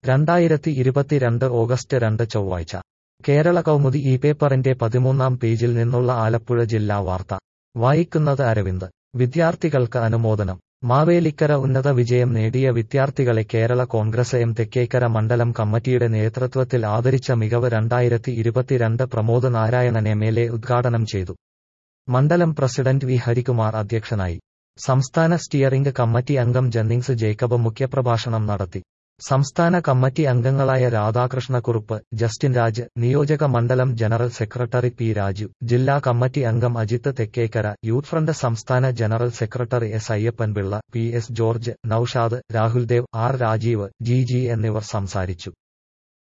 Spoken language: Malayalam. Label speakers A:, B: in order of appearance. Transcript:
A: രണ്ടായിരത്തി ഇരുപത്തിരണ്ട് ഓഗസ്റ്റ് രണ്ട് ചൊവ്വാഴ്ച കേരള കൗമുദി ഈ പേപ്പറിന്റെ പതിമൂന്നാം പേജിൽ നിന്നുള്ള ആലപ്പുഴ ജില്ലാ വാർത്ത വായിക്കുന്നത് അരവിന്ദ് വിദ്യാർത്ഥികൾക്ക് അനുമോദനം മാവേലിക്കര ഉന്നത വിജയം നേടിയ വിദ്യാർത്ഥികളെ കേരള കോൺഗ്രസ് എം തെക്കേക്കര മണ്ഡലം കമ്മിറ്റിയുടെ നേതൃത്വത്തിൽ ആദരിച്ച മികവ് രണ്ടായിരത്തി ഇരുപത്തിരണ്ട് Pramod Narayanan M L A ഉദ്ഘാടനം ചെയ്തു മണ്ഡലം പ്രസിഡന്റ് വി ഹരികുമാർ അധ്യക്ഷനായി സംസ്ഥാന സ്റ്റിയറിംഗ് കമ്മിറ്റി അംഗം ജന്നിങ്സ് ജേക്കബ് മുഖ്യപ്രഭാഷണം നടത്തി സംസ്ഥാന കമ്മിറ്റി അംഗങ്ങളായ രാധാകൃഷ്ണക്കുറുപ്പ് ജസ്റ്റിൻ രാജ് നിയോജക മണ്ഡലം ജനറൽ സെക്രട്ടറി പി രാജു ജില്ലാ കമ്മിറ്റി അംഗം അജിത്ത് തെക്കേക്കര യൂത്ത് ഫ്രണ്ട് സംസ്ഥാന general secretary S Ayyappanpillai P S George Noushad Rahuldev R Rajeev G G എന്നിവർ സംസാരിച്ചു